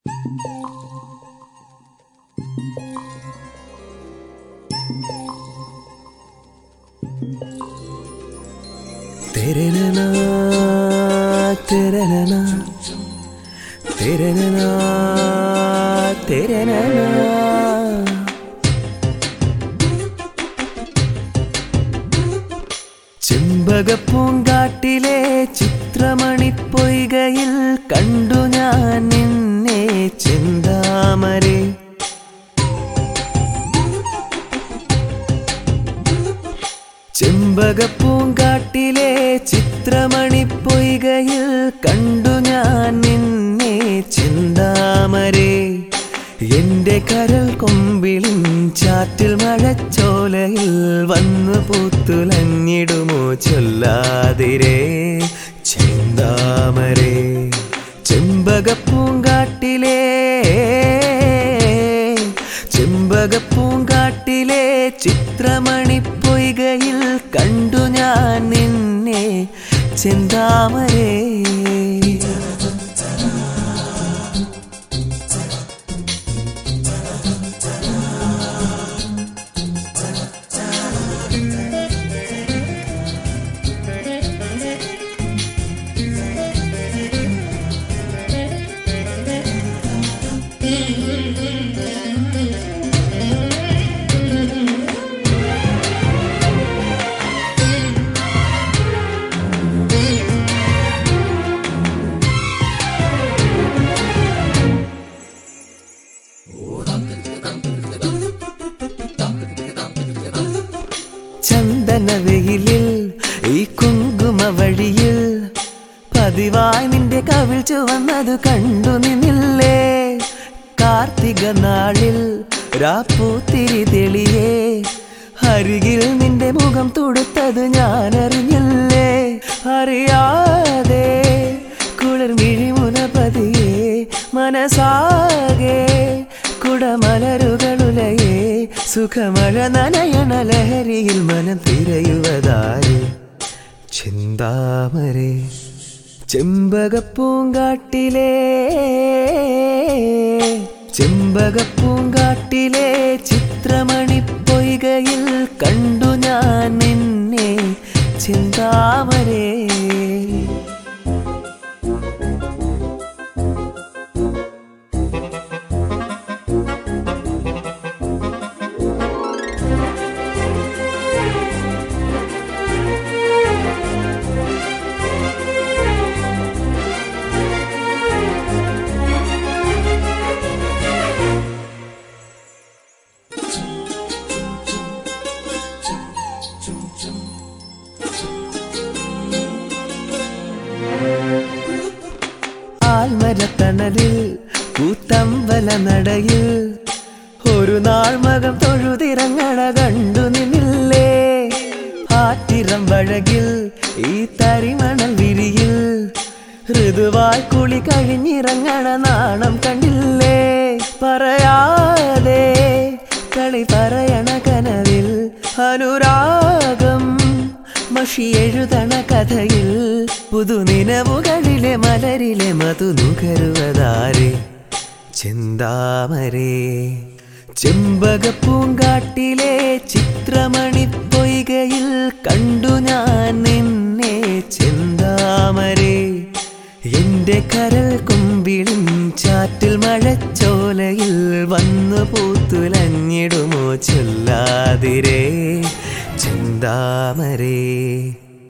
തെരനന തെരനന തെരനന തെരനന ചെമ്പകപ്പൂങ്കാട്ടിലെ ചിത്രമണിപ്പൊയ്കയിൽ കണ്ടു ഞാൻ നിന്നെ ചെന്താമരേ ചെമ്പകപ്പൂങ്കാട്ടിലെ ചിത്രമണിപ്പൊയ്കയിൽ കണ്ടു ഞാൻ നിന്നെ ചിന്താമരേ എന്റെ കരൽ കൊമ്പിളിൻ ചാറ്റിൽ മഴച്ചോലയിൽ വന്നു പൂത്തുലഞ്ഞിടുമോ ചൊല്ലാതിരേ ചിന്താമരേ ചെമ്പകപ്പൂങ്കാട്ടിലേ ചെമ്പകപ്പൂങ്കാട്ടിലെ ചിത്രമണിപ്പൊയ്കയിൽ കണ്ടു ഞാൻ നിന്നെ ചെന്താമരേ ചന്ദനവെയിലിൽ ഈ കുങ്കുമ വഴിയിൽ പതിവായി നിന്റെ കവിൾ ചുവന്നതു കണ്ടു നിന്നില്ലേ കാർത്തിക നാളിൽ രാപ്പൂത്തിരി തെളിയേ അരികിൽ നിന്റെ മുഖം തുടുത്തത് ഞാൻ അറിഞ്ഞില്ലേ അറിയാതെ കുളിർ മിഴിമുനപതിയേ മനസാകെ കുടമലരുകളുലയേ സുഖമഴ നനയണ ലഹരിയിൽ മനം തിരയുവതാര് ചിന്താമരേ ചെമ്പകപ്പൂങ്കാട്ടിലേ ചെമ്പകപ്പൂങ്കാട്ടിലെ ചിത്രമണിപ്പൊയ്കയിൽ കണ്ടു ഞാൻ നിന്നെ ചിന്താമരേ ആൽമരത്തണലിൽ കൂത്തമ്പല നടയിൽ ഒരു നാൾ മകം തൊഴുതിറങ്ങണ കണ്ടു നിന്നില്ലേ ആറ്റിറം വഴകിൽ ഈ തരിമണൽ വിരിയിൽ ഋതുവായി കുളി കഴിഞ്ഞിറങ്ങണ നാണം കണ്ടില്ലേ പറയാതെ കളി പറയണ കനവിൽ അനുരാഗം മഷി എഴുതണ കഥയിൽ പുതുനിനവുകളിലെ മലരിലെ മധു നുകരുവതാരെ ചിന്താമരേ ചെമ്പകപ്പൂങ്കാട്ടിലെ ചിത്രമണിപ്പൊയ്കയിൽ കണ്ടു ഞാൻ നിന്നെ ചിന്താമരേ എന്റെ കരൾ കുമ്പിളും ചാറ്റിൽ മഴച്ചോലയിൽ വന്നു പൂത്തുലഞ്ഞിടുമോ ചൊല്ലാതിരേ ചിന്താമരേ